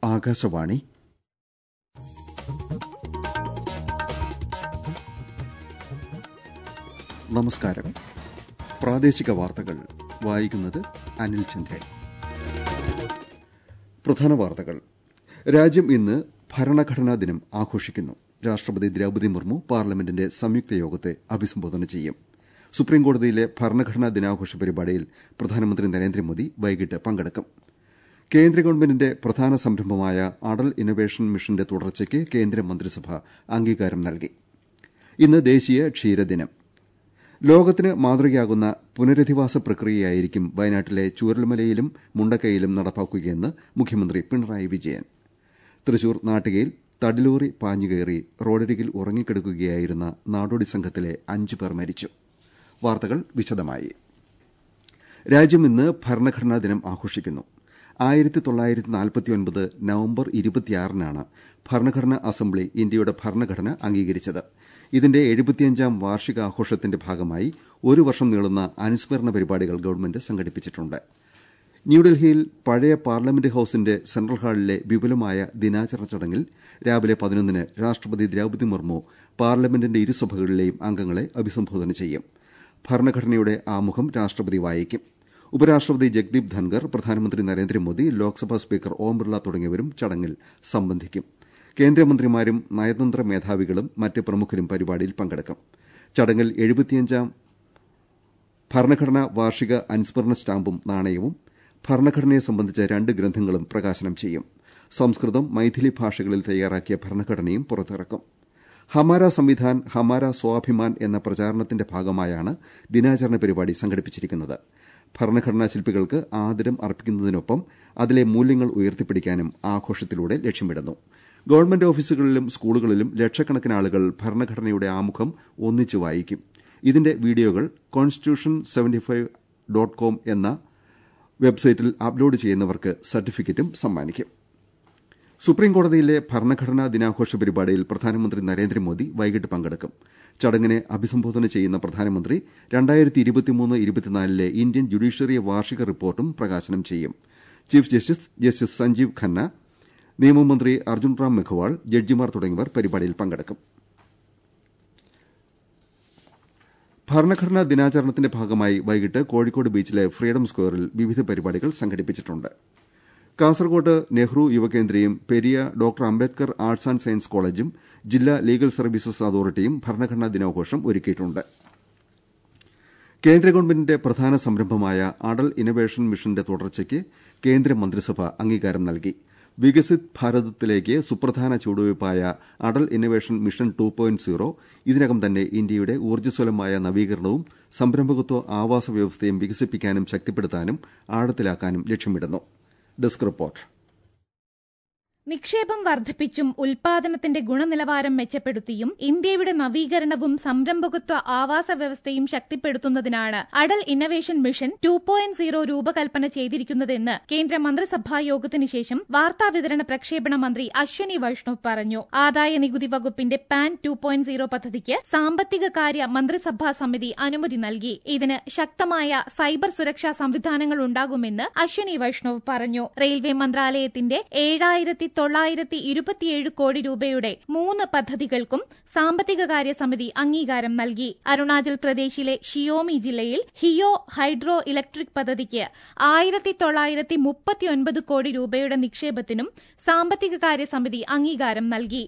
ആകാശവാണി നമസ്കാരം പ്രാദേശിക വാർത്തകൾ വായിക്കുന്നത് അനിൽ ചന്ദ്രൻ പ്രധാന വാർത്തകൾ രാജ്യം ഇന്ന് ഭരണഘടനാ ദിനം ആഘോഷിക്കുന്നു രാഷ്ട്രപതി ദ്രൌപദി മുർമു പാർലമെന്റിന്റെ സംയുക്ത യോഗത്തെ അഭിസംബോധന ചെയ്യും സുപ്രീംകോടതിയിലെ ഭരണഘടനാ ദിനാഘോഷ പരിപാടിയിൽ പ്രധാനമന്ത്രി നരേന്ദ്രമോദി വൈകിട്ട് പങ്കെടുക്കും കേന്ദ്ര ഗവൺമെന്റിന്റെ പ്രധാന സംരംഭമായ അടൽ ഇന്നൊവേഷൻ മിഷന്റെ തുടർച്ചയ്ക്ക് കേന്ദ്രമന്ത്രിസഭ അംഗീകാരം നൽകി ഇന്ന് ദേശീയ ക്ഷീരദിനം ലോകത്തിന് മാതൃകയാകുന്ന പുനരധിവാസ പ്രക്രിയയായിരിക്കും വയനാട്ടിലെ ചൂരൽമലയിലും മുണ്ടക്കയിലും നടപ്പാക്കുകയെന്ന് മുഖ്യമന്ത്രി പിണറായി വിജയൻ തൃശൂർ നാട്ടികയിൽ തടിലോറി പാഞ്ഞുകയറി റോഡരികിൽ ഉറങ്ങിക്കിടക്കുകയായിരുന്ന നാടോടി സംഘത്തിലെ അഞ്ചു പേർ മരിച്ചു വാർത്തകൾ വിശദമായി രാജ്യം ഇന്ന് ഭരണഘടനാ ദിനം ആഘോഷിക്കുന്നു ആയിരത്തി തൊള്ളായിരത്തി നാൽപ്പത്തിയൊൻപത് നവംബർ ഇരുപത്തിയാറിനാണ് ഭരണഘടനാ അസംബ്ലി ഇന്ത്യയുടെ ഭരണഘടന അംഗീകരിച്ചത് ഇതിന്റെ എഴുപത്തിയഞ്ചാം വാർഷികാഘോഷത്തിന്റെ ഭാഗമായി ഒരു വർഷം നീളുന്ന അനുസ്മരണ പരിപാടികൾ ഗവൺമെന്റ് സംഘടിപ്പിച്ചിട്ടുണ്ട് ന്യൂഡൽഹിയിൽ പഴയ പാർലമെന്റ് ഹൌസിന്റെ സെൻട്രൽ ഹാളിലെ വിപുലമായ ദിനാചരണ ചടങ്ങിൽ രാവിലെ പതിനൊന്നിന് രാഷ്ട്രപതി ദ്രൌപദി മുർമു പാർലമെന്റിന്റെ ഇരുസഭകളിലെയും അംഗങ്ങളെ അഭിസംബോധന ചെയ്യും ഭരണഘടനയുടെ ആമുഖം രാഷ്ട്രപതി വായിക്കും ഉപരാഷ്ട്രപതി ജഗ്ദീപ് ധൻകർ പ്രധാനമന്ത്രി നരേന്ദ്രമോദി ലോക്സഭാ സ്പീക്കർ ഓം ബിർള തുടങ്ങിയവരും ചടങ്ങിൽ സംബന്ധിക്കും കേന്ദ്രമന്ത്രിമാരും നയതന്ത്ര മേധാവികളും മറ്റ് പ്രമുഖരും പരിപാടിയിൽ പങ്കെടുക്കും ചടങ്ങിൽ എഴുപത്തിയഞ്ചാം ഭരണഘടനാ വാർഷിക അനുസ്മരണ സ്റ്റാമ്പും നാണയവും ഭരണഘടനയെ സംബന്ധിച്ച രണ്ട് ഗ്രന്ഥങ്ങളും പ്രകാശനം ചെയ്യും സംസ്കൃതം മൈഥിലി ഭാഷകളിൽ തയ്യാറാക്കിയ ഭരണഘടനയും പുറത്തിറക്കും ഹമാര സംവിധാൻ ഹമാര സ്വാഭിമാൻ എന്ന പ്രചാരണത്തിന്റെ ഭാഗമായാണ് ദിനാചരണ പരിപാടി സംഘടിപ്പിച്ചിരിക്കുന്നത് ഭരണഘടനാ ശില്പികൾക്ക് ആദരം അർപ്പിക്കുന്നതിനൊപ്പം അതിലെ മൂല്യങ്ങൾ ഉയർത്തിപ്പിടിക്കാനും ആഘോഷത്തിലൂടെ ലക്ഷ്യമിടുന്നു ഗവൺമെന്റ് ഓഫീസുകളിലും സ്കൂളുകളിലും ലക്ഷക്കണക്കിന് ആളുകൾ ഭരണഘടനയുടെ ആമുഖം ഒന്നിച്ചു വായിക്കും ഇതിന്റെ വീഡിയോകൾ constitution seventy five dot com എന്ന വെബ്സൈറ്റിൽ അപ്ലോഡ് ചെയ്യുന്നവർക്ക് സർട്ടിഫിക്കറ്റും സമ്മാനിക്കും സുപ്രീംകോടതിയിലെ ഭരണഘടനാ ദിനാഘോഷ പരിപാടിയിൽ പ്രധാനമന്ത്രി നരേന്ദ്രമോദി വൈകിട്ട് പങ്കെടുക്കും ചടങ്ങിനെ അഭിസംബോധന ചെയ്യുന്ന പ്രധാനമന്ത്രി ലെ ഇന്ത്യൻ ജുഡീഷ്യറി വാർഷിക റിപ്പോർട്ടും പ്രകാശനം ചെയ്യും chief justice justice Sanjiv Khanna നിയമമന്ത്രി അർജുൻ റാം മെഘ്വാൾ ജഡ്ജിമാർ തുടങ്ങിയവർ പരിപാടിയിൽ പങ്കെടുക്കും ഭരണഘടനാ ദിനാചരണത്തിന്റെ ഭാഗമായി വൈകിട്ട് കോഴിക്കോട് ബീച്ചിലെ ഫ്രീഡം സ്ക്വയറിൽ വിവിധ പരിപാടികൾ സംഘടിപ്പിച്ചിട്ടുണ്ട് കാസർകോട്ട് നെഹ്റു യുവകേന്ദ്രയും Periya doctor Ambedkar arts and science കോളേജും ജില്ലാ ലീഗൽ സർവീസസ് അതോറിറ്റിയും ഭരണഘടനാ ദിനാഘോഷം ഒരുക്കിയിട്ടുണ്ട് കേന്ദ്ര ഗവൺമെന്റിന്റെ പ്രധാന സംരംഭമായ അടൽ ഇന്നൊവേഷൻ മിഷന്റെ തുടർച്ചയ്ക്ക് കേന്ദ്രമന്ത്രിസഭ അംഗീകാരം നൽകി വികസിത് ഭാരതത്തിലേക്ക് സുപ്രധാന ചുവടുവയ്പായ Atal innovation mission two point zero ഇതിനകം തന്നെ ഇന്ത്യയുടെ ഊർജ്ജസ്വലമായ നവീകരണവും സംരംഭകത്വ ആവാസ വ്യവസ്ഥയും വികസിപ്പിക്കാനും ശക്തിപ്പെടുത്താനും ആഴത്തിലാക്കാനും ലക്ഷ്യമിടുന്നു ഡെസ്ക് റിപ്പോർട്ട് നിക്ഷേപം വർദ്ധിപ്പിച്ചും ഉൽപാദനത്തിന്റെ ഗുണനിലവാരം മെച്ചപ്പെടുത്തിയും ഇന്ത്യയുടെ നവീകരണവും സംരംഭകത്വ ആവാസ വ്യവസ്ഥയും ശക്തിപ്പെടുത്തുന്നതിനാണ് Atal innovation mission two point zero രൂപകൽപ്പന ചെയ്തിരിക്കുന്നതെന്ന് കേന്ദ്ര മന്ത്രിസഭാ യോഗത്തിന് ശേഷം വാർത്താവിതരണ പ്രക്ഷേപണ മന്ത്രി അശ്വനി വൈഷ്ണവ് പറഞ്ഞു ആദായ നികുതി വകുപ്പിന്റെ പാൻ ടു പോയിന്റ് സീറോ പദ്ധതിക്ക് സാമ്പത്തിക കാര്യ മന്ത്രിസഭാ സമിതി അനുമതി നൽകി ഇതിന് ശക്തമായ സൈബർ സുരക്ഷാ സംവിധാനങ്ങൾ ഉണ്ടാകുമെന്ന് അശ്വനി വൈഷ്ണവ് പറഞ്ഞു റെയിൽവേ മന്ത്രാലയത്തിന്റെ ഏഴായിരത്തി തൊള്ളായിരത്തി ഇരുപത്തിയേഴ് കോടി രൂപയുടെ മൂന്ന് പദ്ധതികൾക്കും സാമ്പത്തിക കാര്യ സമിതി അംഗീകാരം നൽകി അരുണാചൽ പ്രദേശിലെ ഷിയോമി ജില്ലയിൽ ഹിയോ ഹൈഡ്രോ ഇലക്ട്രിക് പദ്ധതിക്ക് ആയിരത്തി തൊള്ളായിരത്തി മുപ്പത്തിയൊൻപത് കോടി രൂപയുടെ നിക്ഷേപത്തിനും സാമ്പത്തിക കാര്യ സമിതി അംഗീകാരം നൽകി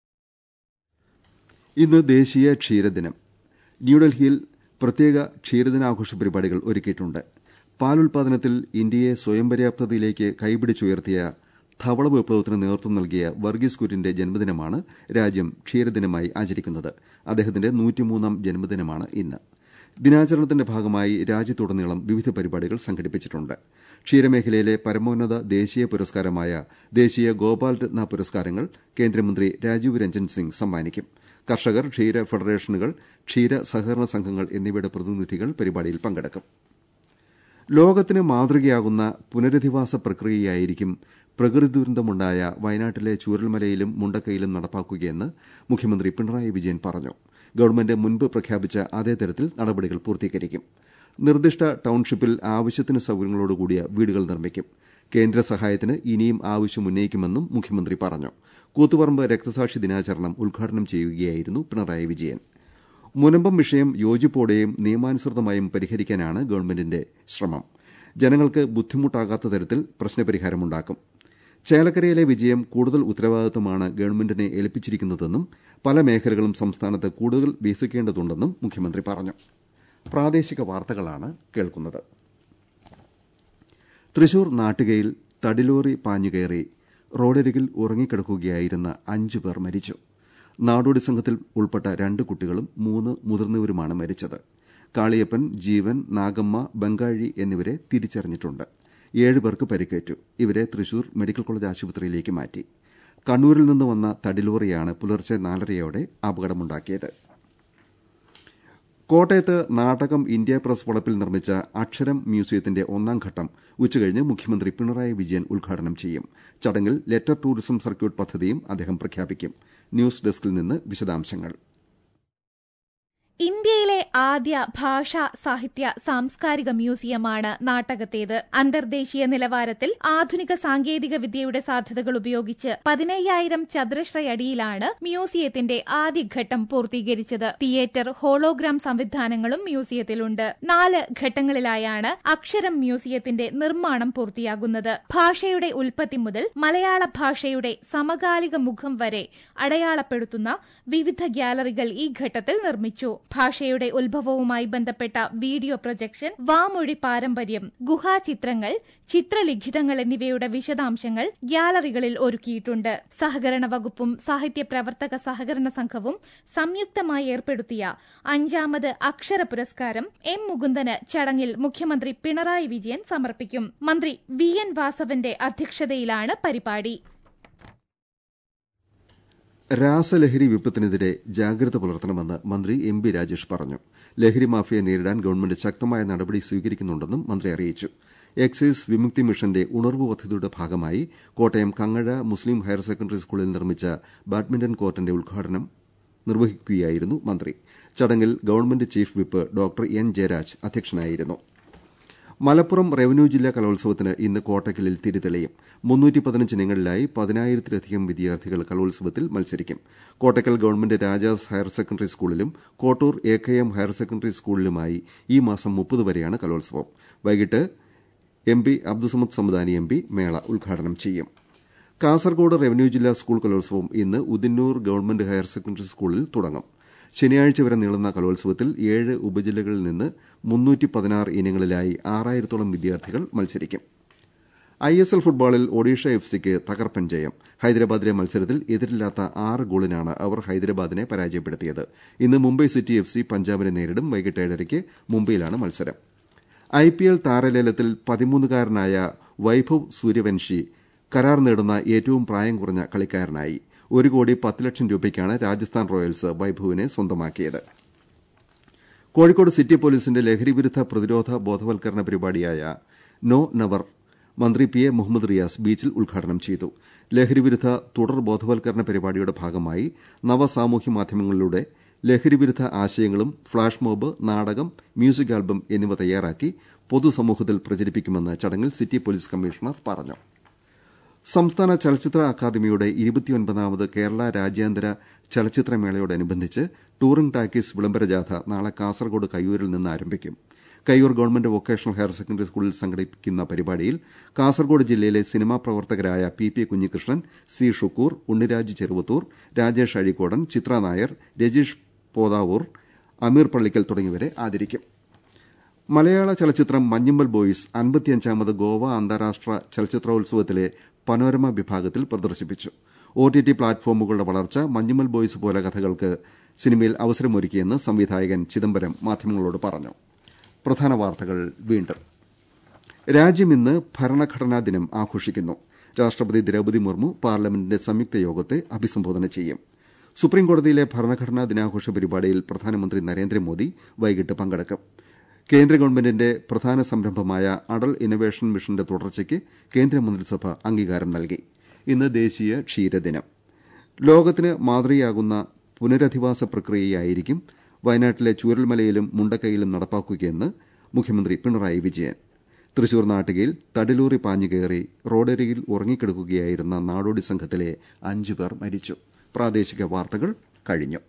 ഇന്ന് ദേശീയ ക്ഷീരദിനം ന്യൂഡൽഹിയിൽ പ്രത്യേക ക്ഷീരദിനാഘോഷ പരിപാടികൾ ഒരുക്കിയിട്ടുണ്ട് പാലുൽപാദനത്തിൽ ഇന്ത്യയെ സ്വയം പര്യാപ്തതയിലേക്ക് കൈപിടിച്ചുയർത്തിയ ധവള വിപ്ലവത്തിന് നേതൃത്വം നൽകിയ വർഗീസ് കുര്യന്റെ ജന്മദിനമാണ് രാജ്യം ക്ഷീരദിനമായി ആചരിക്കുന്നത് അദ്ദേഹത്തിന്റെ നൂറ്റിമൂന്നാം ജന്മദിനമാണ് ഇന്ന് ദിനാചരണത്തിന്റെ ഭാഗമായി രാജ്യത്തുടനീളം വിവിധ പരിപാടികൾ സംഘടിപ്പിച്ചിട്ടുണ്ട് ക്ഷീരമേഖലയിലെ പരമോന്നത ദേശീയ പുരസ്കാരമായ ദേശീയ ഗോപാൽ രത്ന പുരസ്കാരങ്ങൾ കേന്ദ്രമന്ത്രി രാജീവ് രഞ്ജൻ സിംഗ് സമ്മാനിക്കും കർഷകർ ക്ഷീര ഫെഡറേഷനുകൾ ക്ഷീര സഹകരണ സംഘങ്ങൾ എന്നിവയുടെ പ്രതിനിധികൾ പരിപാടിയിൽ പങ്കെടുക്കും ലോകത്തിന് മാതൃകയാകുന്ന പുനരധിവാസ പ്രക്രിയയായിരിക്കും പ്രകൃതി ദുരന്തമുണ്ടായ വയനാട്ടിലെ ചൂരൽമലയിലും മുണ്ടക്കയിലും നടപ്പാക്കുകയെന്ന് മുഖ്യമന്ത്രി പിണറായി വിജയൻ പറഞ്ഞു ഗവൺമെന്റ് മുൻപ് പ്രഖ്യാപിച്ച അതേ തരത്തിൽ നടപടികൾ പൂർത്തീകരിക്കും നിർദ്ദിഷ്ട ടൌൺഷിപ്പിൽ ആവശ്യത്തിന് സൌകര്യങ്ങളോടുകൂടിയ വീടുകൾ നിർമ്മിക്കും കേന്ദ്ര സഹായത്തിന് ഇനിയും ആവശ്യം ഉന്നയിക്കുമെന്നും മുഖ്യമന്ത്രി പറഞ്ഞു കൂത്തുപറമ്പ് രക്തസാക്ഷി ദിനാചരണം ഉദ്ഘാടനം ചെയ്യുകയായിരുന്നു പിണറായി വിജയൻ മുനമ്പം വിഷയം യോജിപ്പോടെയും നിയമാനുസൃതമായും പരിഹരിക്കാനാണ് ഗവൺമെന്റിന്റെ ശ്രമം ജനങ്ങൾക്ക് ബുദ്ധിമുട്ടാകാത്ത തരത്തിൽ പ്രശ്നപരിഹാരമുണ്ടാക്കും ചേലക്കരയിലെ വിജയം കൂടുതൽ ഉത്തരവാദിത്തമാണ് ഗവൺമെന്റിനെ ഏൽപ്പിച്ചിരിക്കുന്നതെന്നും പല മേഖലകളും സംസ്ഥാനത്ത് കൂടുതൽ വികസിക്കേണ്ടതുണ്ടെന്നും മുഖ്യമന്ത്രി പറഞ്ഞു പ്രാദേശിക വാർത്തകളാണ് കേൾക്കുന്നത് തൃശൂർ നാട്ടികയിൽ തടിലോറി പാഞ്ഞുകയറി റോഡരികിൽ ഉറങ്ങിക്കിടക്കുകയായിരുന്ന അഞ്ചു പേർ മരിച്ചു നാടോടി സംഘത്തിൽ ഉൾപ്പെട്ട രണ്ട് കുട്ടികളും മൂന്ന് മുതിർന്നവരുമാണ് മരിച്ചത് കാളിയപ്പൻ ജീവൻ നാഗമ്മ ബംഗാഴി എന്നിവരെ തിരിച്ചറിഞ്ഞിട്ടുണ്ട് ഏഴുപേർക്ക് പരിക്കേറ്റു ഇവരെ തൃശൂർ മെഡിക്കൽ കോളേജ് ആശുപത്രിയിലേക്ക് മാറ്റി കണ്ണൂരിൽ നിന്ന് വന്ന തടിലോറിയാണ് പുലർച്ചെ നാലരയോടെ അപകടമുണ്ടാക്കിയത് കോട്ടയത്ത് നാടകം ഇന്ത്യ പ്രസ് വളപ്പിൽ നിർമ്മിച്ച അക്ഷരം മ്യൂസിയത്തിന്റെ ഒന്നാം ഘട്ടം ഉച്ചകഴിഞ്ഞ് മുഖ്യമന്ത്രി പിണറായി വിജയൻ ഉദ്ഘാടനം ചെയ്യും ചടങ്ങിൽ ലെറ്റർ ടൂറിസം സർക്യൂട്ട് പദ്ധതിയും അദ്ദേഹം പ്രഖ്യാപിക്കും ന്യൂസ് ഡെസ്കിൽ നിന്ന് വിശദാംശങ്ങൾ ഇന്ത്യയിലെ ആദ്യ ഭാഷാ സാഹിത്യ സാംസ്കാരിക മ്യൂസിയമാണ് നാട്ടകത്തേത് അന്തർദേശീയ നിലവാരത്തിൽ ആധുനിക സാങ്കേതിക വിദ്യയുടെ സാധ്യതകൾ ഉപയോഗിച്ച് പതിനയ്യായിരം ചതുരശ്രയടിയിലാണ് മ്യൂസിയത്തിന്റെ ആദ്യഘട്ടം പൂർത്തീകരിച്ചത് തിയേറ്റർ ഹോളോഗ്രാം സംവിധാനങ്ങളും മ്യൂസിയത്തിലുണ്ട് നാല് ഘട്ടങ്ങളിലായാണ് അക്ഷരം മ്യൂസിയത്തിന്റെ നിർമ്മാണം പൂർത്തിയാകുന്നത് ഭാഷയുടെ ഉൽപ്പത്തി മുതൽ മലയാള ഭാഷയുടെ സമകാലിക മുഖം വരെ അടയാളപ്പെടുത്തുന്ന വിവിധ ഗ്യാലറികൾ ഈ ഘട്ടത്തിൽ നിർമ്മിച്ചു ഭാഷയുടെ ഉത്ഭവവുമായി ബന്ധപ്പെട്ട വീഡിയോ പ്രൊജക്ഷൻ വാമൊഴി പാരമ്പര്യം ഗുഹാചിത്രങ്ങൾ ചിത്രലിഖിതങ്ങൾ എന്നിവയുടെ വിശദാംശങ്ങൾ ഗ്യാലറികളിൽ ഒരുക്കിയിട്ടുണ്ട് സഹകരണ വകുപ്പും സാഹിത്യ പ്രവർത്തക സഹകരണ സംഘവും സംയുക്തമായി ഏർപ്പെടുത്തിയ അഞ്ചാമത് അക്ഷര പുരസ്കാരം എം മുകുന്ദന് ചടങ്ങിൽ മുഖ്യമന്ത്രി പിണറായി വിജയൻ സമർപ്പിക്കും മന്ത്രി വി എൻ വാസവന്റെ അധ്യക്ഷതയിലാണ് പരിപാടി രാസലഹരി വിപ്ലവത്തിനെതിരെ ജാഗ്രത പുലർത്തണമെന്ന് മന്ത്രി എം ബി രാജേഷ് പറഞ്ഞു ലഹരി മാഫിയെ നേരിടാൻ ഗവൺമെന്റ് ശക്തമായ നടപടി സ്വീകരിക്കുന്നുണ്ടെന്നും മന്ത്രി അറിയിച്ചു എക്സൈസ് വിമുക്തി മിഷന്റെ ഉണർവ് പദ്ധതിയുടെ ഭാഗമായി Kottayam Kangazha Muslim higher secondary സ്കൂളിൽ നിർമ്മിച്ച ബാഡ്മിന്റൺ കോർട്ടിന്റെ ഉദ്ഘാടനം നിർവഹിക്കുകയായിരുന്നു മന്ത്രി ചടങ്ങിൽ government chief whip doctor N Jayaraj അധ്യക്ഷനായിരുന്നു മലപ്പുറം റവന്യൂ ജില്ലാ കലോത്സവത്തിന് ഇന്ന് കോട്ടക്കലിൽ തിരിതെളിയും മുന്നൂറ്റി പതിനഞ്ച് ഇനങ്ങളിലായി പതിനായിരത്തിലധികം വിദ്യാർത്ഥികൾ കലോത്സവത്തിൽ മത്സരിക്കും Kottakkal government Rajas higher secondary സ്കൂളിലും Kottoor A K M higher secondary സ്കൂളിലുമായി ഈ മാസം മുപ്പത് വരെയാണ് കലോത്സവം വൈകിട്ട് M P Abdussamad Samadani M P മേള ഉദ്ഘാടനം ചെയ്യും കാസർകോട് റവന്യൂ ജില്ലാ സ്കൂൾ കലോത്സവം ഇന്ന് ഉദിന്നൂർ ഗവൺമെന്റ് ഹയർ സെക്കൻഡറി സ്കൂളിൽ തുടങ്ങും ശനിയാഴ്ച വരെ നീളുന്ന കലോത്സവത്തിൽ ഏഴ് ഉപജില്ലകളിൽ നിന്ന് മുന്നൂറ്റി പതിനാറ് ഇനങ്ങളിലായി ആറായിരത്തോളം വിദ്യാർത്ഥികൾ മത്സരിക്കും ഐ എസ് എൽ ഫുട്ബോളിൽ ഒഡീഷ എഫ് സിക്ക് തകർപ്പൻ ജയം ഹൈദരാബാദിലെ മത്സരത്തിൽ എതിരില്ലാത്ത ആറ് ഗോളിനാണ് അവർ ഹൈദരാബാദിനെ പരാജയപ്പെടുത്തിയത് ഇന്ന് മുംബൈ സിറ്റി എഫ് സി പഞ്ചാബിനെ നേരിടും വൈകിട്ട് ഏഴരയ്ക്ക് മുംബൈയിലാണ് മത്സരം ഐ പി എൽ താരലേലത്തിൽ പതിമൂന്നുകാരനായ വൈഭവ് സൂര്യവൻഷി കരാർ നേടുന്ന ഏറ്റവും പ്രായം കുറഞ്ഞ കളിക്കാരനായി ഒരു കോടി പത്ത് ലക്ഷം രൂപയ്ക്കാണ് രാജസ്ഥാൻ റോയൽസ് വൈഭവിനെ സ്വന്തമാക്കിയത് കോഴിക്കോട് സിറ്റി പോലീസിന്റെ ലഹരിവിരുദ്ധ പ്രതിരോധ ബോധവൽക്കരണ പരിപാടിയായ നോ നവർ മന്ത്രി പി എ മുഹമ്മദ് റിയാസ് ബീച്ചിൽ ഉദ്ഘാടനം ചെയ്തു ലഹരിവിരുദ്ധ തുടർ ബോധവൽക്കരണ പരിപാടിയുടെ ഭാഗമായി നവസാമൂഹ്യ മാധ്യമങ്ങളിലൂടെ ലഹരിവിരുദ്ധ ആശയങ്ങളും ഫ്ളാഷ് മോബ് നാടകം മ്യൂസിക് ആൽബം എന്നിവ തയ്യാറാക്കി പൊതുസമൂഹത്തിൽ പ്രചരിപ്പിക്കുമെന്ന് ചടങ്ങിൽ സിറ്റി പോലീസ് കമ്മീഷണർ പറഞ്ഞു സംസ്ഥാന ചലച്ചിത്ര അക്കാദമിയുടെ ഇരുപത്തിയൊൻപതാമത് കേരള രാജ്യാന്തര ചലച്ചിത്രമേളയോടനുബന്ധിച്ച് ടൂറിംഗ് ടാക്കീസ് വിളംബര ജാഥ നാളെ കാസർകോട് കയ്യൂരിൽ നിന്ന് ആരംഭിക്കും Kayyur government vocational higher secondary സ്കൂളിൽ സംഘടിപ്പിക്കുന്ന പരിപാടിയിൽ കാസർകോട് ജില്ലയിലെ സിനിമാ പ്രവർത്തകരായ P P Kunhikrishnan C Shukkur Unniraj Cheruvathur Rajesh Azhikodan Chithra Nair Rajeesh Pothavur Ameer Pallikkal തുടങ്ങിയവരെ ആദരിക്കും മലയാള ചലച്ചിത്രം മഞ്ഞുമ്മൽ ബോയ്സ് അൻപത്തിയഞ്ചാമത് ഗോവ അന്താരാഷ്ട്ര ചലച്ചിത്രോത്സവത്തിലെ പനോരമ വിഭാഗത്തിൽ പ്രദർശിപ്പിച്ചു ഒ ടി ടി പ്ലാറ്റ്ഫോമുകളുടെ വളർച്ച മഞ്ഞുമ്മൽ ബോയ്സ് പോലെ കഥകൾക്ക് സിനിമയിൽ അവസരമൊരുക്കിയെന്ന് സംവിധായകൻ ചിദംബരം മാധ്യമങ്ങളോട് പറഞ്ഞു പ്രധാന വാർത്തകൾ വീണ്ടും രാജ്യം ഇന്ന് ഭരണഘടനാ ദിനം ആഘോഷിക്കുന്നു രാഷ്ട്രപതി ദ്രൌപദി മുർമു പാർലമെന്റിന്റെ സംയുക്ത യോഗത്തെ അഭിസംബോധന ചെയ്യും സുപ്രീംകോടതിയിലെ ഭരണഘടനാ ദിനാഘോഷ പരിപാടിയിൽ പ്രധാനമന്ത്രി നരേന്ദ്രമോദി വൈകിട്ട് പങ്കെടുക്കും കേന്ദ്ര ഗവൺമെന്റിന്റെ പ്രധാന സംരംഭമായ അടൽ ഇന്നവേഷൻ മിഷന്റെ തുടർച്ചയ്ക്ക് കേന്ദ്രമന്ത്രിസഭ അംഗീകാരം നൽകി ഇന്ന് ദേശീയ ക്ഷീരദിനം ലോകത്തിന് മാതൃകയാകുന്ന പുനരധിവാസ പ്രക്രിയയായിരിക്കും വയനാട്ടിലെ ചൂരൽമലയിലും മുണ്ടക്കയിലും നടപ്പാക്കുകയെന്ന് മുഖ്യമന്ത്രി പിണറായി വിജയൻ തൃശൂർ നാട്ടികയിൽ തടിലൂറി പാഞ്ഞുകയറി റോഡരികിൽ ഉറങ്ങിക്കിടക്കുകയായിരുന്ന നാടോടി സംഘത്തിലെ അഞ്ചുപേർ മരിച്ചു പ്രാദേശിക വാർത്തകൾ കഴിഞ്ഞു